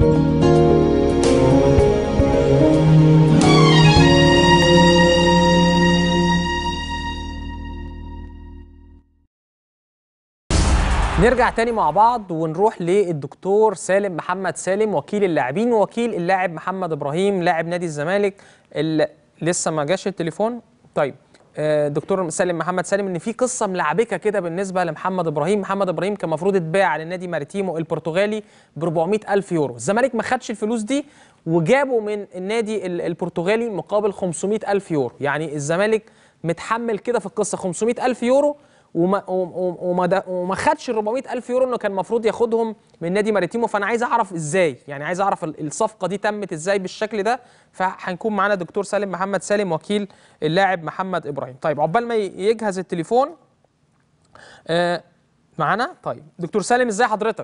نرجع تاني مع بعض ونروح للدكتور سالم محمد سالم وكيل اللاعبين ووكيل اللاعب محمد ابراهيم لاعب نادي الزمالك اللي لسه ما جاش التليفون طيب آه، دكتور سالم محمد سالم ان في قصه ملعبكه كده بالنسبه لمحمد ابراهيم محمد ابراهيم كان المفروض اتباع للنادي ماريتيمو البرتغالي ب 400 الف يورو الزمالك ما خدش الفلوس دي وجابه من النادي ال- البرتغالي مقابل 500 الف يورو يعني الزمالك متحمل كده في القصه 500 الف يورو وما وما وما, دا- وما خدش ال 400 الف يورو انه كان المفروض ياخدهم من نادي ماريتيمو فانا عايز اعرف ازاي يعني عايز اعرف ال- الصفقه دي تمت ازاي بالشكل ده فهنكون معانا دكتور سالم محمد سالم وكيل اللاعب محمد ابراهيم طيب عقبال ما ي- يجهز التليفون آه معانا طيب دكتور سالم ازاي حضرتك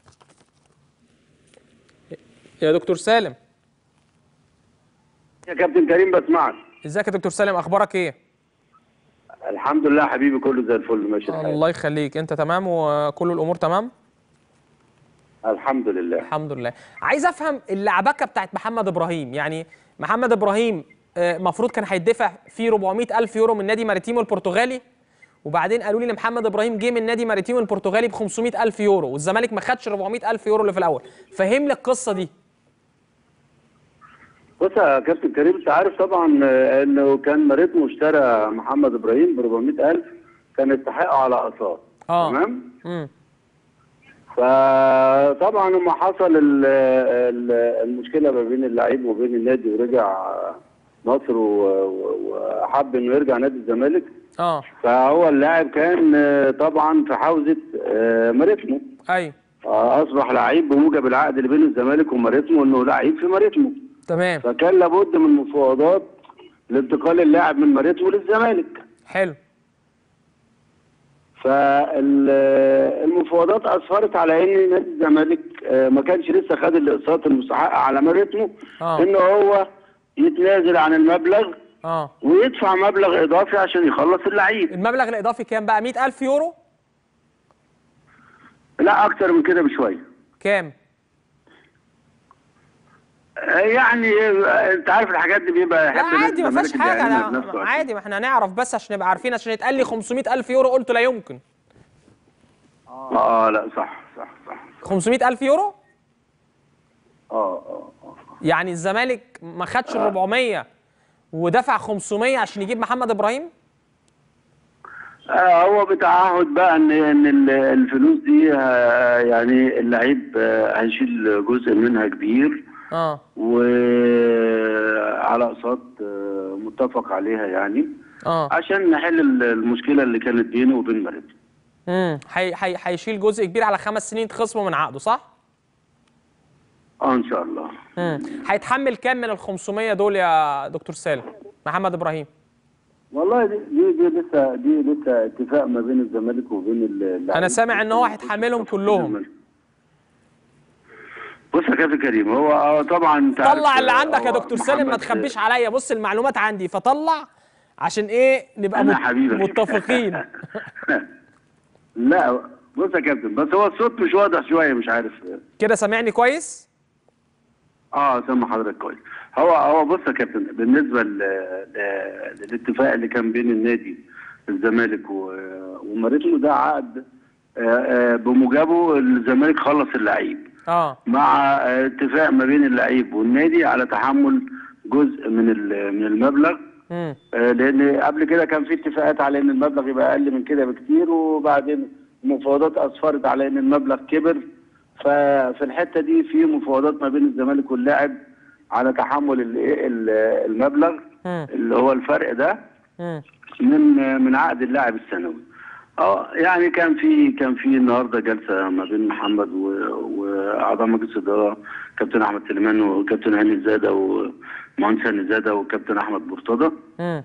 يا دكتور سالم يا كابتن كريم بسمعك ازيك يا دكتور سالم اخبارك ايه الحمد لله حبيبي كله زي الفل ماشي الحال الله يخليك انت تمام وكل الامور تمام الحمد لله الحمد لله عايز افهم اللعبكه بتاعت محمد ابراهيم يعني محمد ابراهيم المفروض كان هيدفع فيه 400 الف يورو من نادي ماريتيمو البرتغالي وبعدين قالوا لي ان محمد ابراهيم جه من نادي ماريتيمو البرتغالي ب 500 الف يورو والزمالك ما خدش 400 الف يورو اللي في الاول فهم لي القصه دي بص يا كابتن كريم انت عارف طبعا آه، انه كان مريتمو اشترى محمد ابراهيم ب 400000 كان يستحقه على اقساط اه تمام امم فطبعا لما حصل ال- ال- المشكله ما بين اللعيب وبين النادي ورجع مصر و- و- وحب انه يرجع نادي الزمالك اه فهو اللاعب كان آه، طبعا في حوزه آه، مريتمو ايوه آه، اصبح لعيب بموجب العقد اللي بين الزمالك وماريتمو انه لعيب في ماريتمو تمام فكان لابد من مفاوضات لانتقال اللاعب من ماريتمو للزمالك حلو فالمفاوضات اسفرت على ان نادي الزمالك آه، ما كانش لسه خد الاقساط المستحق على ماريتمو آه. ان هو يتنازل عن المبلغ اه ويدفع مبلغ اضافي عشان يخلص اللعيب المبلغ الاضافي كام بقى 100 الف يورو لا اكتر من كده بشويه كام آه، يعني آه، انت عارف الحاجات دي بيبقى لا يحب نادي عادي ما فيهاش الزمالك حاجه يعلنها أنا بنفسه عشان- عادي ما احنا هنعرف بس عشان نبقى عارفين عشان يتقال لي 500 الف يورو قلت لا يمكن اه لا صح صح صح 500 الف يورو اه اه اه يعني الزمالك ما خدش ال 400 ودفع 500 عشان يجيب محمد ابراهيم آه هو بتعهد بقى ان ان ال- الفلوس دي آه، يعني اللعيب آه، هيشيل جزء منها كبير اه وعلى اقساط آه، متفق عليها يعني اه عشان نحل ال- المشكله اللي كانت بينه وبين مريم امم هي- هي- هيشيل جزء كبير على خمس سنين تخصمه من عقده صح؟ اه ان شاء الله امم هيتحمل كام من ال 500 دول يا دكتور سالم؟ محمد ابراهيم والله دي دي, دي لسه دي لسه اتفاق ما بين الزمالك وبين ال- اللعيب انا سامع ان هو هيتحملهم كلهم بص يا كابتن كريم هو آه، طبعا انت عارف، طلع اللي آه، عندك يا هو دكتور سالم ما محمد- تخبيش عليا بص المعلومات عندي فطلع عشان ايه نبقى أنا مت- حبيبك. متفقين لا بص يا كابتن بس هو الصوت مش واضح شويه مش عارف كده سامعني كويس؟ اه سامع حضرتك كويس هو هو بص يا كابتن بالنسبه ل- ل- للاتفاق اللي كان بين النادي الزمالك و- وماريتمو ده عقد آه، آه، بموجبه الزمالك خلص اللعيب اه مع آه، اتفاق ما بين اللعيب والنادي على تحمل جزء من ال- من المبلغ امم آه، لان قبل كده كان في اتفاقات على ان المبلغ يبقى اقل من كده بكتير وبعدين مفاوضات اسفرت على ان المبلغ كبر ففي الحته دي في مفاوضات ما بين الزمالك واللاعب على تحمل ال- ال- المبلغ امم اللي هو الفرق ده امم من من عقد اللاعب السنوي. اه يعني كان في كان في النهارده جلسه ما بين محمد و- واعضاء مجلس الاداره كابتن احمد سليمان وكابتن هاني زاده ومهندس هاني زاده وكابتن احمد مرتضى امم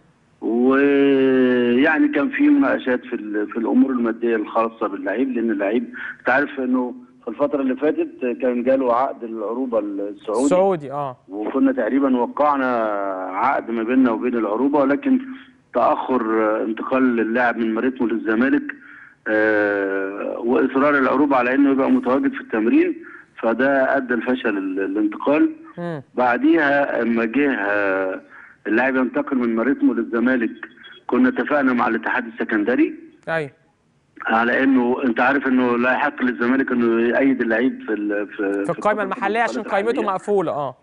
ويعني كان في مناقشات في ال- في الامور الماديه الخاصه باللعيب لان اللعيب انت عارف انه في الفتره اللي فاتت كان جاله عقد العروبه السعودي سعودي اه وكنا تقريبا وقعنا عقد ما بيننا وبين العروبه ولكن تاخر آه، انتقال اللاعب من مريتمو للزمالك آه، واصرار العروبه على انه يبقى متواجد في التمرين فده ادى لفشل ال- الانتقال مم. بعديها اما جه آه، اللاعب ينتقل من ماريتمو للزمالك كنا اتفقنا مع الاتحاد السكندري ايوه على انه انت عارف انه لا يحق للزمالك انه يأيد اللعيب في ال- في في القائمه المحليه عشان قائمته مقفوله اه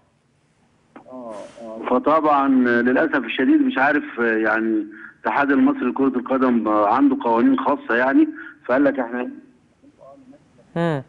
فطبعا للاسف الشديد مش عارف يعني الاتحاد المصري لكره القدم عنده قوانين خاصه يعني فقال لك احنا مم.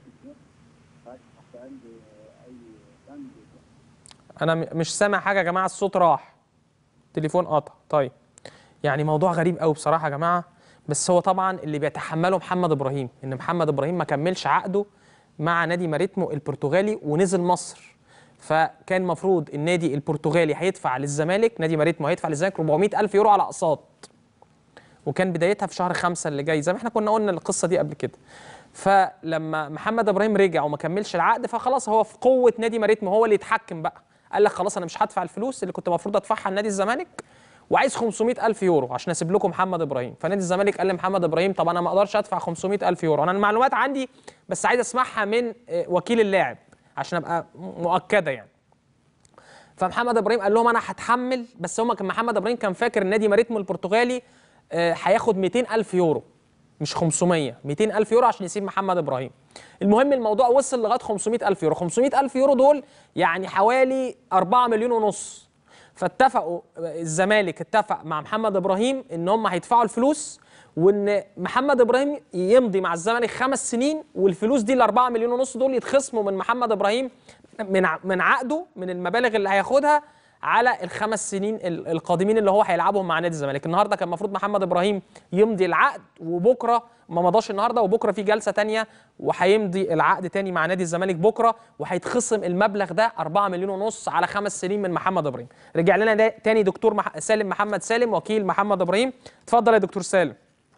انا م- مش سامع حاجه يا جماعه الصوت راح تليفون قطع طيب يعني موضوع غريب قوي بصراحه يا جماعه بس هو طبعا اللي بيتحمله محمد ابراهيم ان محمد ابراهيم ما كملش عقده مع نادي ماريتمو البرتغالي ونزل مصر فكان المفروض النادي البرتغالي هيدفع للزمالك نادي ماريتمو هيدفع للزمالك 400 الف يورو على اقساط وكان بدايتها في شهر خمسة اللي جاي زي ما احنا كنا قلنا القصه دي قبل كده فلما محمد ابراهيم رجع وما كملش العقد فخلاص هو في قوه نادي ماريتمو هو اللي يتحكم بقى قال لك خلاص انا مش هدفع الفلوس اللي كنت المفروض ادفعها لنادي الزمالك وعايز 500 الف يورو عشان اسيب لكم محمد ابراهيم فنادي الزمالك قال لمحمد ابراهيم طب انا ما اقدرش ادفع 500 الف يورو انا المعلومات عندي بس عايز اسمعها من آه، وكيل اللاعب عشان ابقى مؤكده يعني فمحمد ابراهيم قال لهم انا هتحمل بس هم كان محمد ابراهيم كان فاكر النادي ماريتمو البرتغالي آه، هياخد 200 الف يورو مش 500 200 الف يورو عشان يسيب محمد ابراهيم المهم الموضوع وصل لغايه 500 الف يورو 500 الف يورو دول يعني حوالي 4 مليون ونص فاتفقوا الزمالك اتفق مع محمد ابراهيم ان هم هيدفعوا الفلوس وان محمد ابراهيم يمضي مع الزمالك خمس سنين والفلوس دي ال 4 مليون ونص دول يتخصموا من محمد ابراهيم من ع- من عقده من المبالغ اللي هياخدها على الخمس سنين ال- القادمين اللي هو هيلعبهم مع نادي الزمالك النهارده كان المفروض محمد ابراهيم يمضي العقد وبكره ما مضاش النهارده وبكره في جلسه تانية وهيمضي العقد تاني مع نادي الزمالك بكره وهيتخصم المبلغ ده 4 مليون ونص على خمس سنين من محمد ابراهيم رجع لنا دا- تاني دكتور مح... سالم محمد سالم وكيل محمد ابراهيم اتفضل يا دكتور سالم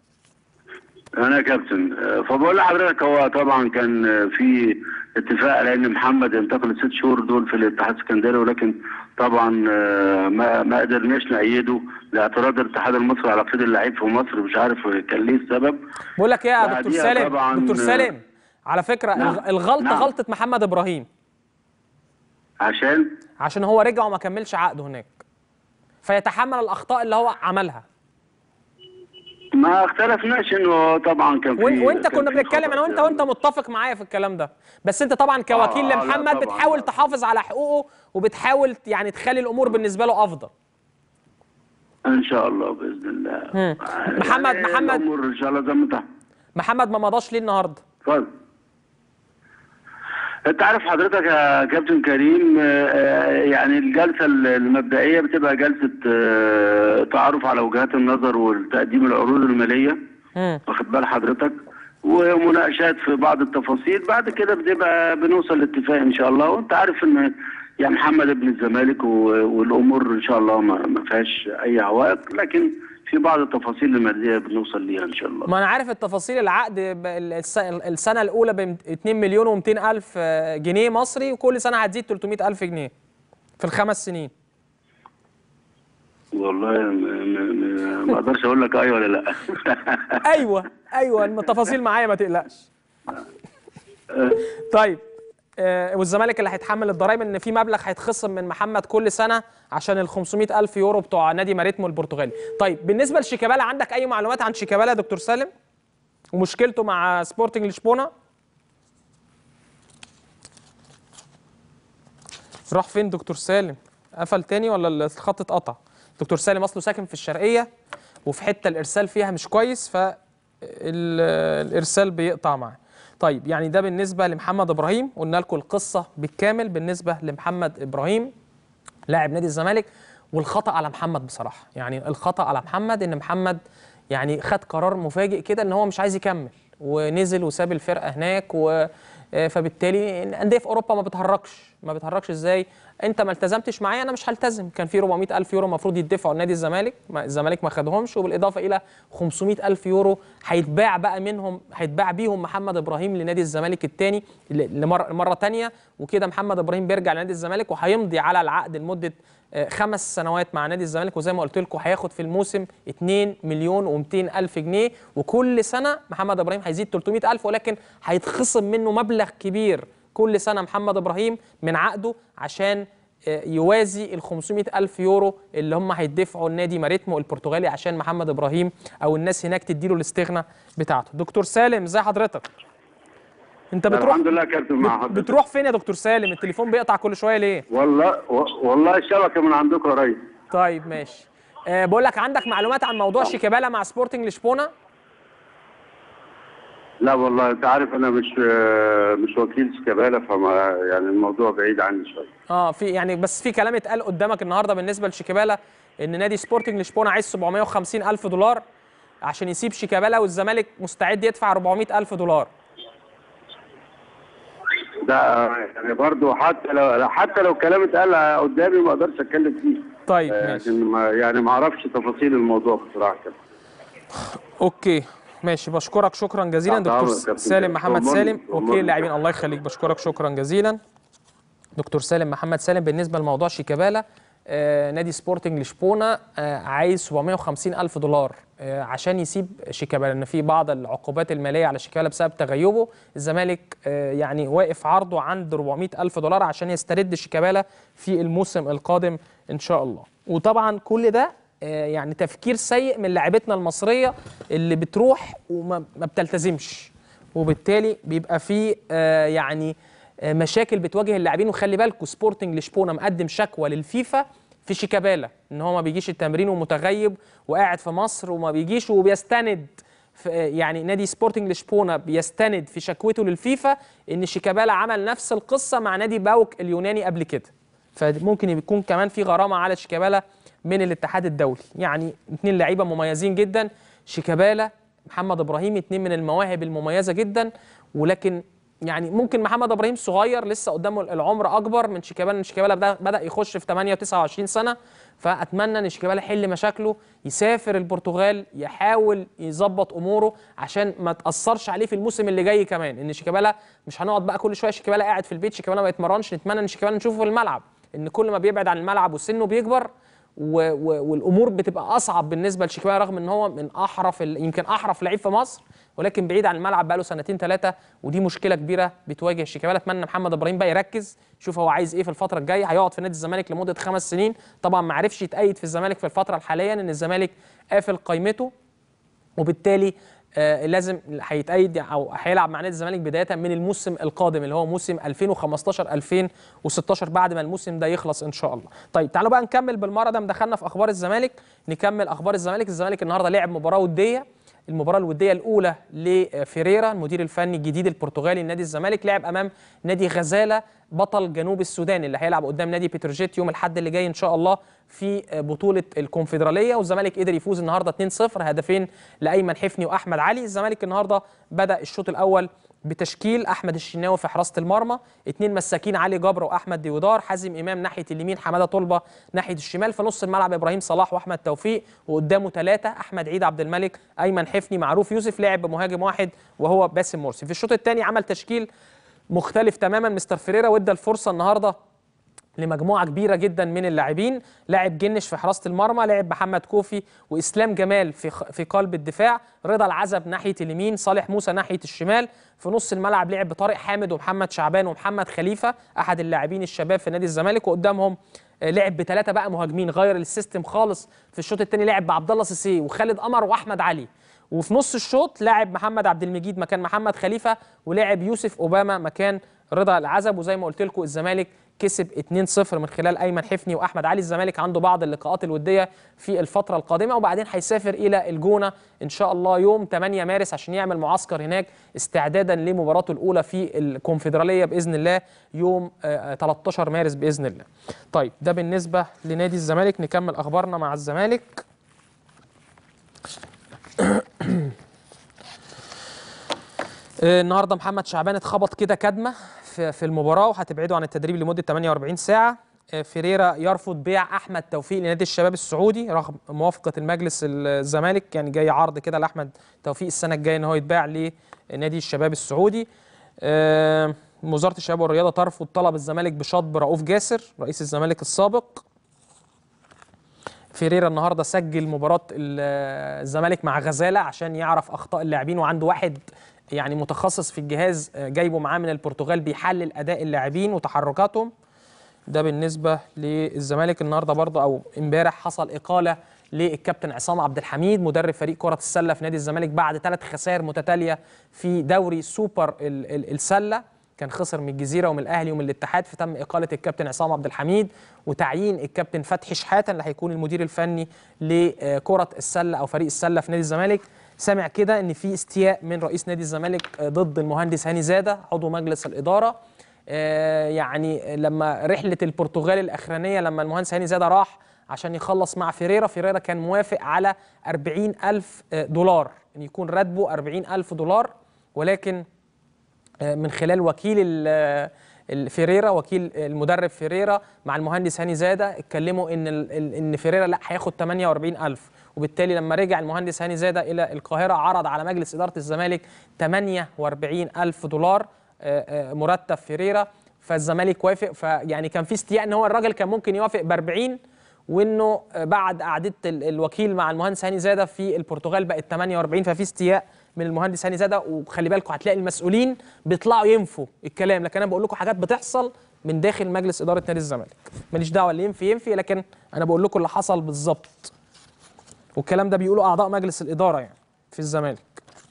انا كابتن آه، فبقول لحضرتك هو طبعا كان آه، في اتفاق على ان محمد ينتقل الست شهور دول في الاتحاد السكندري ولكن طبعا آه، ما ما قدرناش نأيده لاعتراض الاتحاد المصري على قيد اللعيب في مصر مش عارف كان ليه السبب بقول لك ايه يا دكتور بعديها سالم طبعاً، دكتور آه، سالم على فكره نعم، الغ- الغلطه نعم. غلطه محمد ابراهيم عشان عشان هو رجع وما كملش عقده هناك فيتحمل الاخطاء اللي هو عملها ما اختلفناش انه طبعا كان في وإن- وانت كان كنا في بنتكلم خطأ انا وانت يعني. وانت متفق معايا في الكلام ده بس انت طبعا كوكيل آه، لا لمحمد طبعاً، بتحاول لا. تحافظ على حقوقه وبتحاول يعني تخلي الامور بالنسبه له افضل ان شاء الله باذن الله مم. يعني محمد- محمد- الامور ان شاء الله زي ما انت محمد ما مضاش ليه النهارده اتفضل انت عارف حضرتك يا كابتن كريم آه، آه، يعني الجلسه المبدئيه بتبقى جلسه آه، تعرف على وجهات النظر وتقديم العروض الماليه مم. واخد بال حضرتك ومناقشات في بعض التفاصيل بعد كده بنبقى بنوصل لاتفاق ان شاء الله وانت عارف ان يا محمد ابن الزمالك و- والامور ان شاء الله ما ما فيهاش اي عوائق لكن في بعض التفاصيل الماديه بنوصل ليها ان شاء الله ما انا عارف التفاصيل العقد ب- الس- السنه الاولى ب 2 مليون و200 الف جنيه مصري وكل سنه هتزيد 300 الف جنيه في الخمس سنين والله ما- ما ما- ما اقدرش اقول لك ايوه ولا لا ايوه ايوه التفاصيل معايا ما تقلقش طيب آه، والزمالك اللي هيتحمل الضرايب ان في مبلغ هيتخصم من محمد كل سنه عشان ال 500 الف يورو بتوع نادي ماريتمو البرتغالي طيب بالنسبه لشيكابالا عندك اي معلومات عن شيكابالا يا دكتور سالم ومشكلته مع سبورتنج لشبونه راح فين دكتور سالم قفل تاني ولا الخط اتقطع دكتور سالم اصله ساكن في الشرقيه وفي حته الارسال فيها مش كويس فالارسال بيقطع معاه طيب يعني ده بالنسبه لمحمد ابراهيم قلنا لكم القصه بالكامل بالنسبه لمحمد ابراهيم لاعب نادي الزمالك والخطا على محمد بصراحه يعني الخطا على محمد ان محمد يعني خد قرار مفاجئ كده ان هو مش عايز يكمل ونزل وساب الفرقه هناك و آه، فبالتالي الانديه في اوروبا ما بتهرجش ما بتهرجش ازاي انت ما التزمتش معايا انا مش هلتزم كان في 400 الف يورو المفروض يدفعوا لنادي الزمالك ما الزمالك ما خدهمش وبالاضافه الى 500 الف يورو هيتباع بقى منهم هيتباع بيهم محمد ابراهيم لنادي الزمالك الثاني لمره مره ثانيه وكده محمد ابراهيم بيرجع لنادي الزمالك وهيمضي على العقد لمده آه، خمس سنوات مع نادي الزمالك وزي ما قلت لكم هياخد في الموسم 2 مليون و200 الف جنيه وكل سنه محمد ابراهيم هيزيد 300 الف ولكن هيتخصم منه مبلغ كبير كل سنه محمد ابراهيم من عقده عشان آه، يوازي ال 500 ألف يورو اللي هم هيدفعوا النادي ماريتمو البرتغالي عشان محمد إبراهيم أو الناس هناك تديله الاستغنى بتاعته دكتور سالم ازي حضرتك انت بتروح الحمد لله يا كابتن مع بت- حضرتك بتروح فين يا دكتور سالم التليفون بيقطع كل شويه ليه والله و- والله الشبكه من عندكم يا ريس طيب ماشي أه بقول لك عندك معلومات عن موضوع شيكابالا مع سبورتنج لشبونه لا والله انت عارف انا مش مش وكيل شيكابالا فما يعني الموضوع بعيد عني شويه اه في يعني بس في كلام اتقال قدامك النهارده بالنسبه لشيكابالا ان نادي سبورتنج لشبونه عايز 750 الف دولار عشان يسيب شيكابالا والزمالك مستعد يدفع 400 الف دولار ده يعني برضه حتى لو حتى لو الكلام اتقال قدامي ما اقدرش اتكلم فيه طيب ماشي لكن ما يعني ما اعرفش تفاصيل الموضوع بصراحه كده اوكي ماشي بشكرك شكرا جزيلا تحت دكتور أمرك يا كابتن. سالم محمد أمرني. سالم أمرني. وكيل اللاعبين الله يخليك بشكرك شكرا جزيلا دكتور سالم محمد سالم بالنسبه لموضوع شيكابالا آه نادي سبورتنج لشبونه آه عايز 750 الف دولار آه عشان يسيب شيكابالا ان في بعض العقوبات الماليه على شيكابالا بسبب تغيبه الزمالك آه يعني واقف عرضه عند 400 الف دولار عشان يسترد شيكابالا في الموسم القادم ان شاء الله وطبعا كل ده آه، يعني تفكير سيء من لاعبتنا المصريه اللي بتروح وما ما بتلتزمش وبالتالي بيبقى في آه، يعني آه، مشاكل بتواجه اللاعبين وخلي بالكم سبورتنج لشبونه مقدم شكوى للفيفا في شيكابالا ان هو ما بيجيش التمرين ومتغيب وقاعد في مصر وما بيجيش وبيستند في آه، يعني نادي سبورتنج لشبونه بيستند في شكوته للفيفا ان شيكابالا عمل نفس القصه مع نادي باوك اليوناني قبل كده فممكن يكون كمان في غرامه على شيكابالا من الاتحاد الدولي يعني اتنين لعيبه مميزين جدا شيكابالا محمد ابراهيم اتنين من المواهب المميزه جدا ولكن يعني ممكن محمد ابراهيم صغير لسه قدامه العمر اكبر من شيكابالا ان شيكابالا بدا, بدا يخش في 8 و29 سنه فاتمنى ان شيكابالا يحل مشاكله يسافر البرتغال يحاول يظبط اموره عشان ما تاثرش عليه في الموسم اللي جاي كمان ان شيكابالا مش هنقعد بقى كل شويه شيكابالا قاعد في البيت شيكابالا ما يتمرنش نتمنى ان شيكابالا نشوفه في الملعب ان كل ما بيبعد عن الملعب وسنه بيكبر و و والامور بتبقى اصعب بالنسبه لشيكابالا رغم ان هو من احرف ال- يمكن احرف لعيب في مصر ولكن بعيد عن الملعب بقاله سنتين ثلاثه ودي مشكله كبيره بتواجه شيكابالا اتمنى محمد ابراهيم بقى يركز يشوف هو عايز ايه في الفتره الجايه هيقعد في نادي الزمالك لمده خمس سنين طبعا ما عرفش يتأيد في الزمالك في الفتره الحاليه ان الزمالك قافل قائمته وبالتالي آه لازم هيتأيد او هيلعب مع نادي الزمالك بدايه من الموسم القادم اللي هو موسم 2015 2016 بعد ما الموسم ده يخلص ان شاء الله. طيب تعالوا بقى نكمل بالمره ده دخلنا في اخبار الزمالك نكمل اخبار الزمالك الزمالك النهارده لعب مباراه وديه المباراه الوديه الاولى لفيريرا المدير الفني الجديد البرتغالي لنادي الزمالك لعب امام نادي غزاله بطل جنوب السودان اللي هيلعب قدام نادي بتروجيت يوم الاحد اللي جاي ان شاء الله في بطوله الكونفدراليه والزمالك قدر يفوز النهارده 2-0 هدفين لايمن حفني واحمد علي الزمالك النهارده بدا الشوط الاول بتشكيل احمد الشناوي في حراسه المرمى اثنين مساكين علي جبر واحمد ديودار حازم امام ناحيه اليمين حماده طلبه ناحيه الشمال في نص الملعب ابراهيم صلاح واحمد توفيق وقدامه ثلاثه احمد عيد عبد الملك ايمن حفني معروف يوسف لعب بمهاجم واحد وهو باسم مرسي في الشوط الثاني عمل تشكيل مختلف تماما مستر فيريرا وادى الفرصه النهارده لمجموعه كبيره جدا من اللاعبين لاعب جنش في حراسه المرمى لاعب محمد كوفي واسلام جمال في خ- في قلب الدفاع رضا العزب ناحيه اليمين صالح موسى ناحيه الشمال في نص الملعب لعب بطارق حامد ومحمد شعبان ومحمد خليفه احد اللاعبين الشباب في نادي الزمالك وقدامهم آه، لعب بثلاثه بقى مهاجمين غير السيستم خالص في الشوط الثاني لعب بعبد الله سيسي وخالد قمر واحمد علي وفي نص الشوط لاعب محمد عبد المجيد مكان محمد خليفه ولعب يوسف اوباما مكان رضا العزب وزي ما قلت لكم الزمالك كسب 2-0 من خلال ايمن حفني واحمد علي الزمالك عنده بعض اللقاءات الوديه في الفتره القادمه وبعدين هيسافر الى الجونه ان شاء الله يوم 8 مارس عشان يعمل معسكر هناك استعدادا لمباراته الاولى في الكونفدراليه باذن الله يوم آه، 13 مارس باذن الله. طيب ده بالنسبه لنادي الزمالك نكمل اخبارنا مع الزمالك. آه، النهارده محمد شعبان اتخبط كده كدمه في في المباراه وهتبعده عن التدريب لمده 48 ساعه آه، فيريرا يرفض بيع احمد توفيق لنادي الشباب السعودي رغم موافقه المجلس الزمالك يعني جاي عرض كده لاحمد توفيق السنه الجايه ان هو يتباع لنادي الشباب السعودي آه، وزاره الشباب والرياضه ترفض طلب الزمالك بشطب رؤوف جاسر رئيس الزمالك السابق فيريرا النهارده سجل مباراه ال- الزمالك مع غزاله عشان يعرف اخطاء اللاعبين وعنده واحد يعني متخصص في الجهاز آه، جايبه معاه من البرتغال بيحلل اداء اللاعبين وتحركاتهم ده بالنسبه للزمالك النهارده برضه او امبارح حصل اقاله للكابتن عصام عبد الحميد مدرب فريق كره السله في نادي الزمالك بعد ثلاث خسائر متتاليه في دوري سوبر ال- ال- السله كان خسر من الجزيره ومن الاهلي ومن الاتحاد فتم اقاله الكابتن عصام عبد الحميد وتعيين الكابتن فتحي شحاته اللي هيكون المدير الفني لكره السله او فريق السله في نادي الزمالك سامع كده ان في استياء من رئيس نادي الزمالك آه، ضد المهندس هاني زاده عضو مجلس الاداره آه، يعني لما رحله البرتغال الاخرانيه لما المهندس هاني زاده راح عشان يخلص مع فيريرا فيريرا كان موافق على 40 ألف دولار ان يكون راتبه 40 ألف دولار ولكن آه، من خلال وكيل ال- ال- فيريرا وكيل المدرب فيريرا مع المهندس هاني زاده اتكلموا ان ال- ال- ان فيريرا لا هياخد 48000 وبالتالي لما رجع المهندس هاني زاده الى القاهره عرض على مجلس اداره الزمالك 48000 دولار آه، آه، مرتب فيريرا فالزمالك وافق فيعني كان في استياء ان هو الراجل كان ممكن يوافق ب 40 وانه بعد قعده ال- الوكيل مع المهندس هاني زاده في البرتغال بقت 48 ففي استياء من المهندس هاني زاده وخلي بالكم هتلاقي المسؤولين بيطلعوا ينفوا الكلام لكن انا بقول لكم حاجات بتحصل من داخل مجلس اداره نادي الزمالك ماليش دعوه اللي ينفي ينفي لكن انا بقول لكم اللي حصل بالظبط والكلام ده بيقولوا اعضاء مجلس الاداره يعني في الزمالك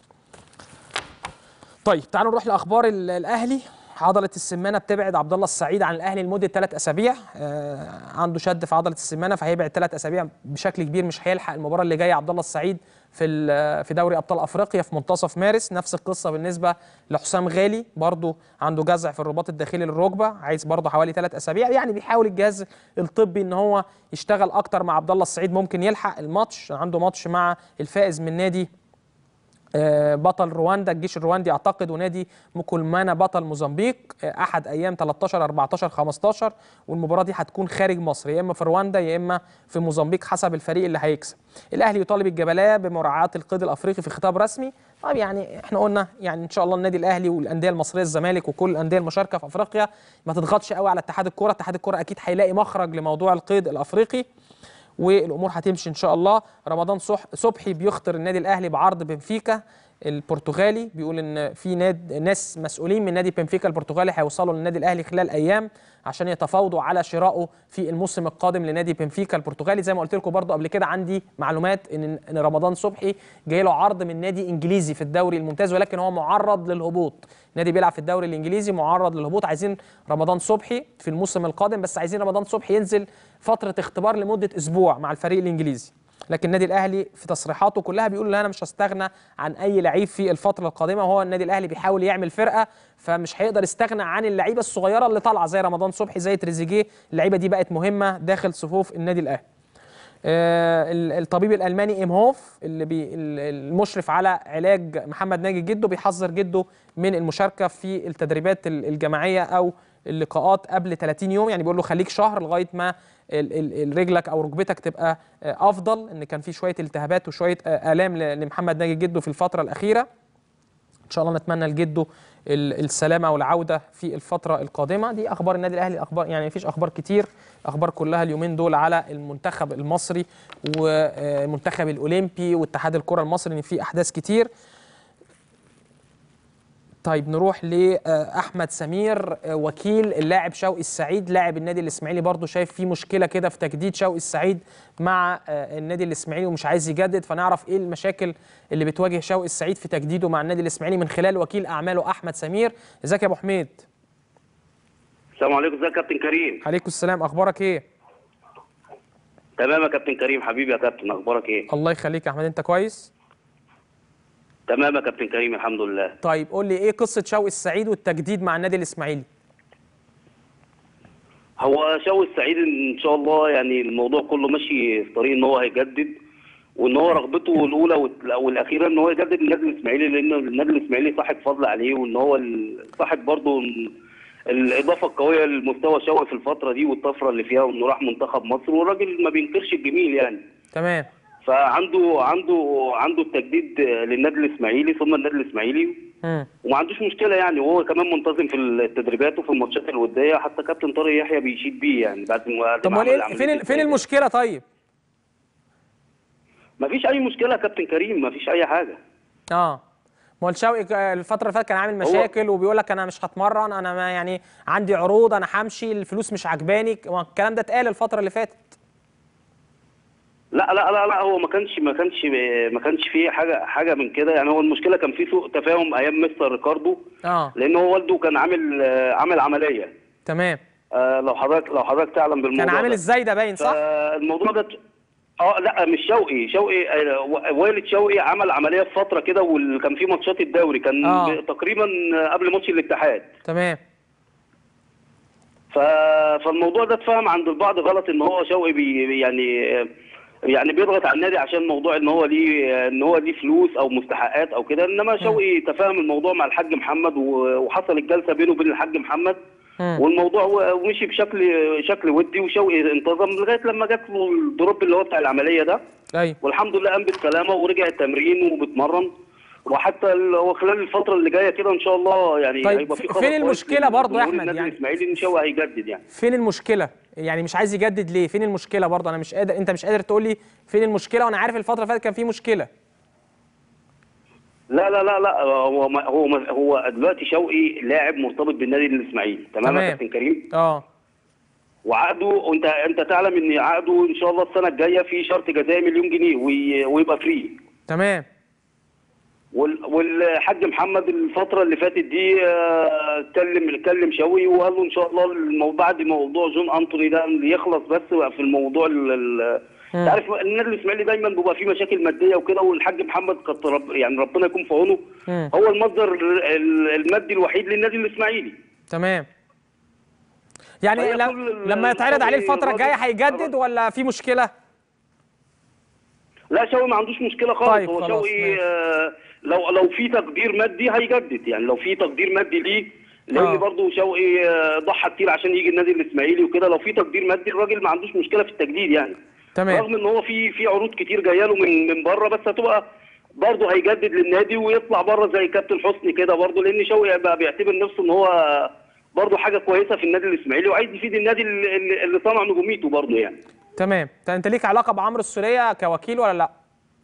طيب تعالوا نروح لاخبار ال- الاهلي عضله السمانه بتبعد عبد الله السعيد عن الاهلي لمده ثلاث اسابيع آه عنده شد في عضله السمانه فهيبعد ثلاث اسابيع بشكل كبير مش هيلحق المباراه اللي جايه عبد الله السعيد في ال- في دوري ابطال افريقيا في منتصف مارس نفس القصه بالنسبه لحسام غالي برضه عنده جزع في الرباط الداخلي للركبه عايز برضه حوالي ثلاث اسابيع يعني بيحاول الجهاز الطبي ان هو يشتغل اكتر مع عبد الله السعيد ممكن يلحق الماتش عنده ماتش مع الفائز من نادي آه، بطل رواندا الجيش الرواندي اعتقد ونادي مكلمانا بطل موزمبيق آه، احد ايام 13 14 15 والمباراه دي هتكون خارج مصر يا اما في رواندا يا اما في موزمبيق حسب الفريق اللي هيكسب الاهلي يطالب الجبلاء بمراعاه القيد الافريقي في خطاب رسمي طيب يعني احنا قلنا يعني ان شاء الله النادي الاهلي والانديه المصريه الزمالك وكل الانديه المشاركه في افريقيا ما تضغطش قوي على اتحاد الكره اتحاد الكره اكيد هيلاقي مخرج لموضوع القيد الافريقي والامور هتمشي ان شاء الله رمضان صح صبحي بيخطر النادي الاهلي بعرض بنفيكا البرتغالي بيقول ان في ناد ناس مسؤولين من نادي بنفيكا البرتغالي هيوصلوا للنادي الاهلي خلال ايام عشان يتفاوضوا على شرائه في الموسم القادم لنادي بنفيكا البرتغالي زي ما قلت لكم برضو قبل كده عندي معلومات ان ان رمضان صبحي جاي له عرض من نادي انجليزي في الدوري الممتاز ولكن هو معرض للهبوط نادي بيلعب في الدوري الانجليزي معرض للهبوط عايزين رمضان صبحي في الموسم القادم بس عايزين رمضان صبحي ينزل فتره اختبار لمده اسبوع مع الفريق الانجليزي لكن النادي الاهلي في تصريحاته كلها بيقول لا انا مش هستغنى عن اي لعيب في الفتره القادمه وهو النادي الاهلي بيحاول يعمل فرقه فمش هيقدر يستغنى عن اللعيبه الصغيره اللي طالعه زي رمضان صبحي زي تريزيجيه اللعيبه دي بقت مهمه داخل صفوف النادي الاهلي آه، ال- الطبيب الالماني ايم هوف اللي بي ال- المشرف على علاج محمد ناجي جده بيحذر جده من المشاركه في التدريبات ال- الجماعيه او اللقاءات قبل 30 يوم يعني بيقول له خليك شهر لغايه ما ال- ال- ال- رجلك او ركبتك تبقى آه، افضل ان كان في شويه التهابات وشويه آه، الام ل- لمحمد ناجي جده في الفتره الاخيره ان شاء الله نتمنى لجده ال- السلامه والعوده في الفتره القادمه دي اخبار النادي الاهلي اخبار يعني مفيش اخبار كتير اخبار كلها اليومين دول على المنتخب المصري والمنتخب الاولمبي واتحاد الكره المصري ان في احداث كتير طيب نروح لاحمد سمير آه، وكيل اللاعب شوقي السعيد لاعب النادي الاسماعيلي برضو شايف في مشكله كده في تجديد شوقي السعيد مع آه، النادي الاسماعيلي ومش عايز يجدد فنعرف ايه المشاكل اللي بتواجه شوقي السعيد في تجديده مع النادي الاسماعيلي من خلال وكيل اعماله احمد سمير ازيك يا ابو حميد السلام عليكم ازيك يا كابتن كريم عليكم السلام اخبارك ايه تمام يا كابتن كريم حبيبي يا كابتن اخبارك ايه الله يخليك يا احمد انت كويس تمام يا كابتن كريم الحمد لله طيب قول لي ايه قصه شوقي السعيد والتجديد مع النادي الاسماعيلي هو شوقي السعيد ان شاء الله يعني الموضوع كله ماشي في طريق ان هو هيجدد وان هو رغبته الاولى وال- والاخيره ان هو يجدد النادي الاسماعيلي لان النادي الاسماعيلي صاحب فضل عليه وان هو ال- صاحب برضه ال- الاضافه القويه لمستوى شوقي في الفتره دي والطفره اللي فيها وانه راح منتخب مصر والراجل ما بينكرش الجميل يعني تمام فعنده عنده عنده التجديد للنادي الاسماعيلي ثم النادي الاسماعيلي امم وما عندوش مشكله يعني وهو كمان منتظم في التدريبات وفي الماتشات الوديه حتى كابتن طارق يحيى بيشيد بيه يعني بعد ما بعد طب ما امال عمل ايه عملية فين ال- فين التجديد. المشكله طيب ما فيش اي مشكله يا كابتن كريم ما فيش اي حاجه اه ما هو شوقي ك- الفتره اللي فاتت كان عامل مشاكل وبيقول لك انا مش هتمرن انا ما يعني عندي عروض انا همشي الفلوس مش عجباني ما الكلام ده اتقال الفتره اللي فاتت لا لا لا لا هو ما كانش ما كانش ما كانش فيه حاجه حاجه من كده يعني هو المشكله كان في سوء تفاهم ايام مستر ريكاردو اه لان هو والده كان عامل آه، عامل عمليه تمام آه، لو حضرتك لو حضرتك تعلم بالموضوع كان عامل ده. ازاي ده باين صح فالموضوع ده اه لا مش شوقي شوقي آه، و- والد شوقي عمل عمليه في فتره كده وكان في ماتشات الدوري كان آه. ب- تقريبا قبل ماتش الاتحاد تمام ف... فالموضوع ده اتفهم عند البعض غلط ان هو شوقي بي يعني يعني بيضغط على النادي عشان موضوع ان هو ليه ان هو ليه فلوس او مستحقات او كده انما شوقي تفاهم الموضوع مع الحاج محمد و- وحصل الجلسه بينه وبين الحاج محمد مم. والموضوع و- ومشي بشكل شكل ودي وشوقي انتظم لغايه لما جات له الدروب اللي هو بتاع العمليه ده ايوه والحمد لله قام بالسلامه ورجع التمرين وبيتمرن وحتى ال- هو خلال الفتره اللي جايه كده ان شاء الله يعني طيب هيبقى في فين خبر كويس المشكلة برضه يا لجمهور أحمد؟ النادي يعني- الاسماعيلي ان شوقي هيجدد يعني فين المشكله يعني مش عايز يجدد ليه فين المشكله برضه انا مش قادر انت مش قادر تقول لي فين المشكله وانا عارف الفتره اللي فاتت كان في مشكله لا لا لا لا هو ما هو ما هو دلوقتي شوقي لاعب مرتبط بالنادي الاسماعيلي تمام تمام. يا كابتن كريم اه وعقده وانت انت تعلم ان عقده ان شاء الله السنه الجايه في شرط جزائي مليون جنيه وي- ويبقى فري تمام وال- والحاج محمد الفتره اللي فاتت دي آه، كلم كلم شوقي وقال له ان شاء الله المو- بعد موضوع جون انتوني ده يخلص بس في الموضوع ال- ال- مم. انت عارف النادي الاسماعيلي دايما بيبقى فيه مشاكل ماديه وكده والحاج محمد كتر رب يعني ربنا يكون في عونه مم. هو المصدر ال- المادي الوحيد للنادي الاسماعيلي تمام يعني هي ل- كل ال- لما يتعرض عليه الفتره الراجل- الجايه هيجدد الراجل- ولا في مشكله لا شوقي ما عندوش مشكله خالص طيب، هو خلاص، شوقي ماشي. آه، لو لو في تقدير مادي هيجدد يعني لو في تقدير مادي ليه لان آه. برضه شوقي آه، ضحى كتير عشان يجي النادي الاسماعيلي وكده لو في تقدير مادي الراجل ما عندوش مشكله في التجديد يعني تمام رغم ان هو في في عروض كتير جايه له من من بره بس هتبقى برضه هيجدد للنادي ويطلع بره زي كابتن حسني كده برضه لان شوقي بقى بيعتبر نفسه ان هو برضه حاجه كويسه في النادي الاسماعيلي وعايز يفيد النادي اللي, اللي- اللي صنع نجوميته برضه يعني تمام طيب انت ليك علاقه بعمرو السوليه كوكيل ولا لا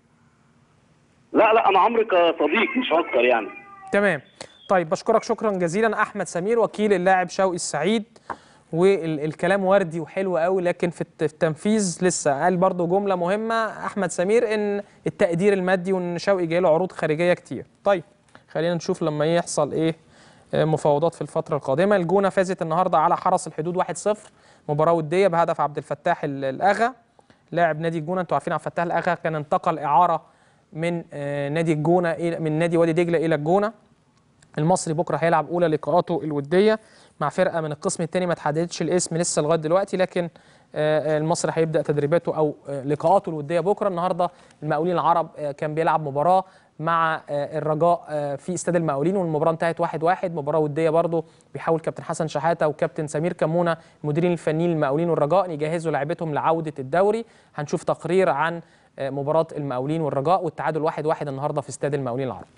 لا لا انا عمري كصديق مش اكتر يعني تمام طيب بشكرك شكرا جزيلا احمد سمير وكيل اللاعب شوقي السعيد والكلام وردي وحلو قوي لكن في الت- في التنفيذ لسه قال برضو جمله مهمه احمد سمير ان التقدير المادي وان شوقي جاي له عروض خارجيه كتير طيب خلينا نشوف لما يحصل ايه آه، مفاوضات في الفتره القادمه الجونه فازت النهارده على حرس الحدود 1-0 مباراه وديه بهدف عبد الفتاح ال- الاغا لاعب نادي الجونه انتوا عارفين عبد الفتاح الاغا كان انتقل اعاره من آه، نادي الجونه إلى- من نادي وادي دجله الى الجونه المصري بكره هيلعب اولى لقاءاته الوديه مع فرقه من القسم الثاني ما تحددتش الاسم لسه لغايه دلوقتي لكن آه، آه، المصري هيبدا تدريباته او آه، لقاءاته الوديه بكره النهارده المقاولين العرب آه، كان بيلعب مباراه مع آه، الرجاء آه، في استاد المقاولين والمباراه انتهت واحد واحد مباراه وديه برضه بيحاول كابتن حسن شحاته وكابتن سمير كمونه المديرين الفنيين للمقاولين والرجاء يجهزوا لاعبتهم لعوده الدوري هنشوف تقرير عن آه، مباراه المقاولين والرجاء والتعادل واحد واحد النهارده في استاد المقاولين العرب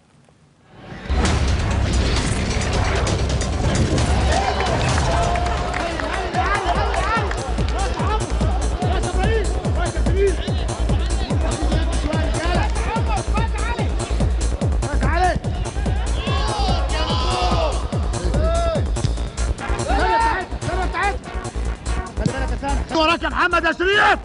وراك يا محمد يا شريف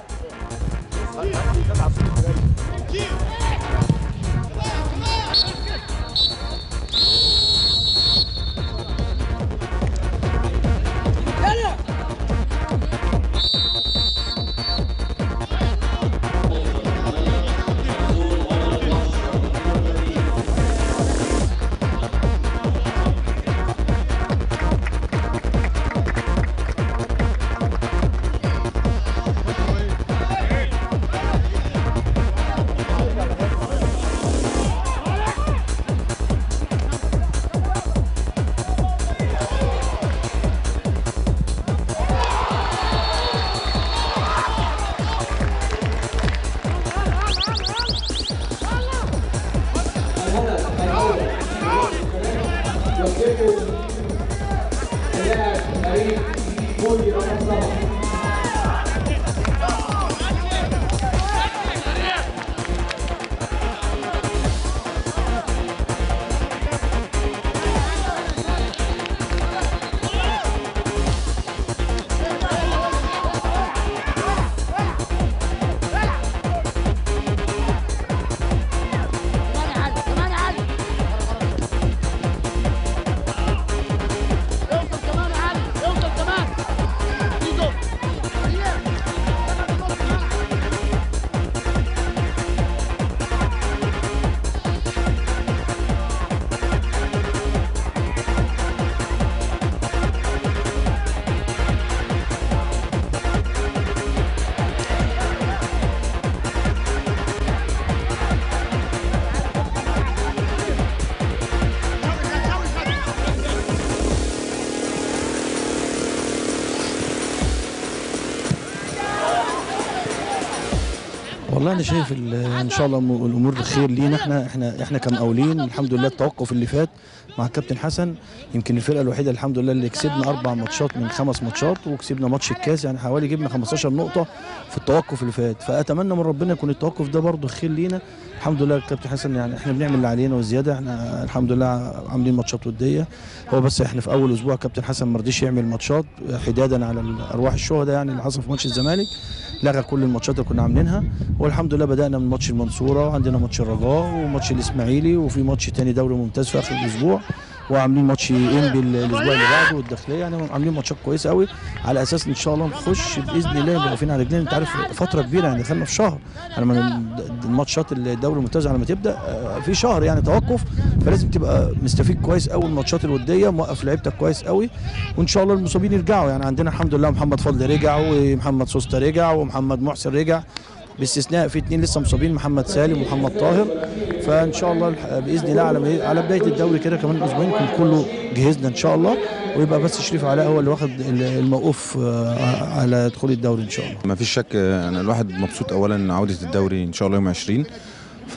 والله انا شايف ال- ان شاء الله الم- الامور بخير لينا احنا احنا احنا كمقاولين الحمد لله التوقف اللي فات مع الكابتن حسن يمكن الفرقه الوحيده الحمد لله اللي كسبنا اربع ماتشات من خمس ماتشات وكسبنا ماتش الكاس يعني حوالي جبنا 15 نقطه في التوقف اللي فات فاتمنى من ربنا يكون التوقف ده برضه خير لينا الحمد لله الكابتن حسن يعني احنا بنعمل اللي علينا وزياده احنا الحمد لله عاملين ماتشات وديه هو بس احنا في اول اسبوع كابتن حسن ما رضيش يعمل ماتشات حدادا على ارواح الشهداء يعني اللي حصل في ماتش الزمالك لغى كل الماتشات اللي كنا عاملينها والحمد لله بدانا من ماتش المنصوره وعندنا ماتش الرجاء وماتش الاسماعيلي وفي ماتش تاني دوري ممتاز في اخر الاسبوع وعاملين ماتش انبي الاسبوع اللي بعده والداخليه يعني عاملين ماتشات كويسه قوي على اساس ان شاء الله نخش باذن الله نبقى واقفين على رجلينا انت عارف فتره كبيره يعني دخلنا في شهر يعني من الماتشات الدوري الممتاز على ما تبدا آه، في شهر يعني توقف فلازم تبقى مستفيد كويس قوي من الماتشات الوديه موقف لعيبتك كويس قوي وان شاء الله المصابين يرجعوا يعني عندنا الحمد لله محمد فضل رجع ومحمد سوسته رجع ومحمد محسن رجع باستثناء في اثنين لسه مصابين محمد سالم ومحمد طاهر فان شاء الله الح- باذن الله على على بدايه الدوري كده كمان اسبوعين يكون كله جهزنا ان شاء الله ويبقى بس شريف علاء هو اللي واخد ال- الموقوف آه، على دخول الدوري ان شاء الله ما فيش شك آه، انا الواحد مبسوط اولا ان عوده الدوري ان شاء الله يوم 20 ف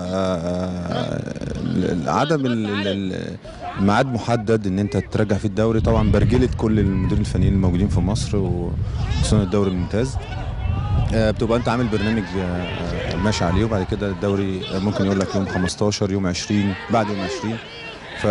آه، ال- عدم ال- ال- الميعاد محدد ان انت ترجع في الدوري طبعا برجله كل المديرين الفنيين الموجودين في مصر وخصوصا الدوري الممتاز آه، بتبقى انت عامل برنامج آه، آه، ماشي عليه وبعد كده الدوري آه، ممكن يقول لك يوم 15 يوم 20 بعد يوم 20 ف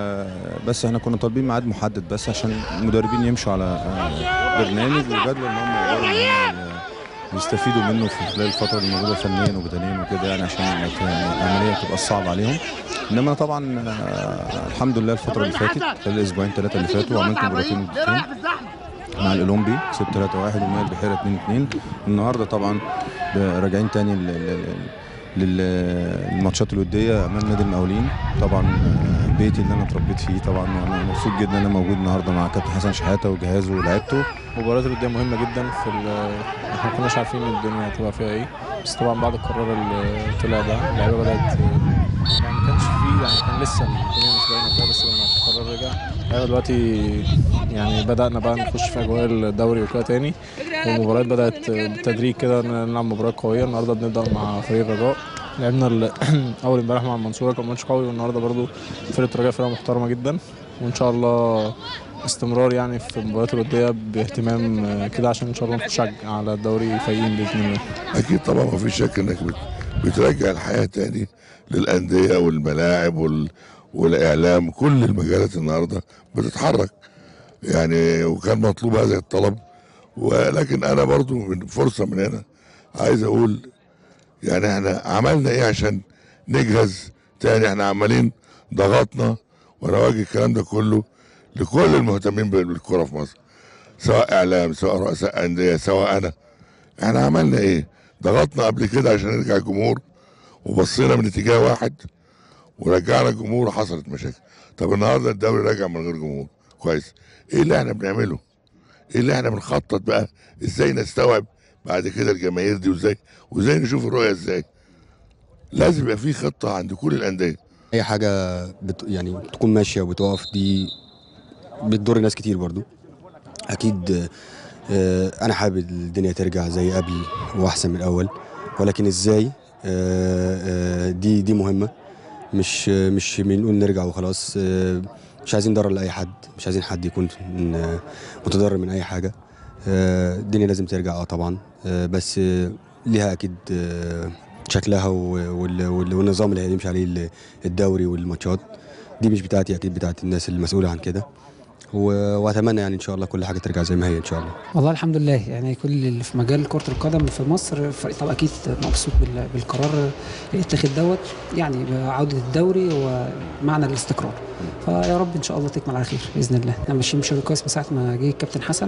بس احنا كنا طالبين ميعاد محدد بس عشان المدربين يمشوا على آه، برنامج وجدول ان هم يقدروا إن هم يستفيدوا منه في خلال الفتره اللي موجوده فنيا وبدنيا وكده يعني عشان ما ت- العمليه تبقى صعبه عليهم انما طبعا آه، الحمد لله الفتره اللي فاتت خلال الاسبوعين ثلاثه اللي فاتوا عملت مباراتين ودتين مع الاولمبي كسبت 3 1 ومال البحيره 2 2 النهارده طبعا ب- راجعين تاني ل- ل- ل- للماتشات الوديه امام نادي المقاولين طبعا آه، بيتي اللي انا اتربيت فيه طبعا وانا مبسوط جدا ان انا موجود النهارده مع كابتن حسن شحاته وجهازه ولعبته المباريات الودية مهمة جدا في ال- احنا ما كناش عارفين الدنيا هتبقى فيها ايه بس طبعا بعد القرار اللي طلع ده اللعيبة بدأت يعني ما كانش فيه يعني كان لسه الدنيا مش باينة كده بس لما القرار رجع اللعيبة دلوقتي يعني بدأنا بقى نخش في أجواء الدوري وكده تاني والمباريات بدأت بالتدريج كده نلعب مباريات قوية النهاردة بنبدأ مع فريق الرجاء لعبنا ال- اول امبارح مع المنصوره كان ماتش قوي والنهارده برضو فرقه الرجاء فرقه محترمه جدا وان شاء الله استمرار يعني في المباريات الوديه باهتمام آه، كده عشان ان شاء الله نخش على- على الدوري فايقين باذن الله اكيد طبعا ما فيش شك انك بت- بترجع الحياه تاني للانديه والملاعب وال... والاعلام كل المجالات النهارده بتتحرك يعني وكان مطلوب هذا الطلب ولكن انا برضو من فرصه من هنا عايز اقول يعني احنا عملنا ايه عشان نجهز تاني احنا عمالين ضغطنا ونواجه الكلام ده كله لكل المهتمين بالكره في مصر سواء اعلام سواء رؤساء انديه سواء انا احنا عملنا ايه ضغطنا قبل كده عشان نرجع الجمهور وبصينا من اتجاه واحد ورجعنا الجمهور وحصلت مشاكل طب النهارده الدوري راجع من غير جمهور كويس ايه اللي احنا بنعمله ايه اللي احنا بنخطط بقى ازاي نستوعب بعد كده الجماهير دي وازاي وازاي نشوف الرؤيه ازاي لازم يبقى في خطه عند كل الانديه اي حاجه بت يعني تكون ماشيه وبتقف دي بتضر ناس كتير برضو اكيد آه، انا حابب الدنيا ترجع زي قبل واحسن من الاول ولكن ازاي آه، آه، دي دي مهمه مش مش بنقول نرجع وخلاص آه، مش عايزين نضرر لاي حد مش عايزين حد يكون من- متضرر من اي حاجه آه، الدنيا لازم ترجع اه طبعا آه، بس آه، ليها اكيد آه، شكلها و- وال- وال- والنظام اللي هيمشي عليه ال- الدوري والماتشات دي مش بتاعتي اكيد بتاعت الناس المسؤوله عن كده و- واتمنى يعني ان شاء الله كل حاجه ترجع زي ما هي ان شاء الله والله الحمد لله يعني كل اللي في مجال كرة القدم في مصر فريق طبعا أكيد مبسوط بال- بالقرار اللي اتخذ دوت يعني بعودة الدوري ومعنى الاستقرار فيا رب إن شاء الله تكمل على خير بإذن الله احنا ماشيين بشكل كويس من ساعة ما جه الكابتن حسن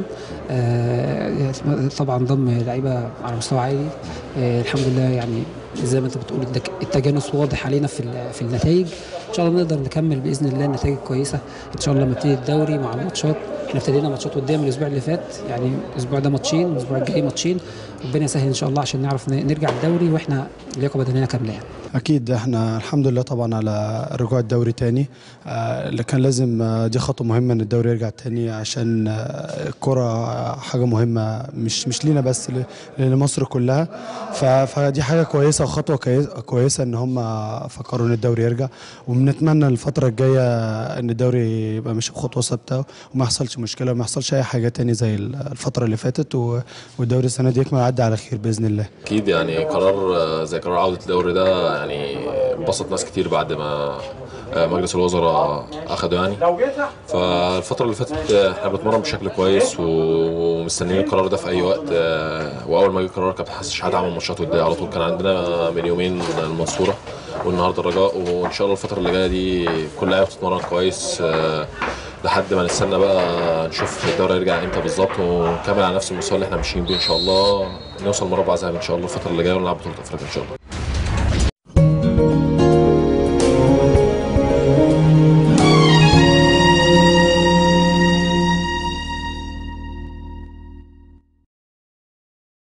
آه، طبعا ضم لعيبة على مستوى عالي آه، الحمد لله يعني زي ما انت بتقول التك- التجانس واضح علينا في ال- في النتائج ان شاء الله نقدر نكمل باذن الله النتائج كويسه ان شاء الله لما نبتدي الدوري مع الماتشات احنا ابتدينا ماتشات وديه من الاسبوع اللي فات يعني الاسبوع ده ماتشين والاسبوع الجاي ماتشين ربنا يسهل ان شاء الله عشان نعرف ن- نرجع الدوري واحنا لياقه بدنيه كامله يعني اكيد احنا الحمد لله طبعا على رجوع الدوري تاني آه، اللي كان لازم آه، دي خطوه مهمه ان الدوري يرجع تاني عشان آه، الكره آه، حاجه مهمه مش مش لينا بس ل- لمصر كلها ف- فدي حاجه كويسه وخطوه كويس- كويسه ان هم فكروا ان الدوري يرجع وبنتمنى الفتره الجايه ان الدوري يبقى ماشي بخطوه ثابته وما يحصلش مشكله وما يحصلش اي حاجه تاني زي الفتره اللي فاتت و- والدوري السنه دي يكمل يعدي على خير باذن الله اكيد يعني قرار آه، زي قرار عوده الدوري ده يعني انبسط ناس كتير بعد ما آه، مجلس الوزراء اخده يعني فالفتره اللي فاتت آه، احنا بنتمرن بشكل كويس و- ومستنيين القرار ده في اي وقت آه، واول ما جه القرار كابتن حسن شحاته عمل ماتشات وديه على طول كان عندنا من يومين المنصوره والنهارده الرجاء وان شاء الله الفتره اللي جايه دي كل لعيبه بتتمرن كويس آه، لحد ما نستنى بقى نشوف الدوري هيرجع امتى بالظبط ونكمل على نفس المستوى اللي احنا ماشيين بيه ان شاء الله نوصل مربع ذهبي ان شاء الله الفتره اللي جايه ونلعب بطوله افريقيا ان شاء الله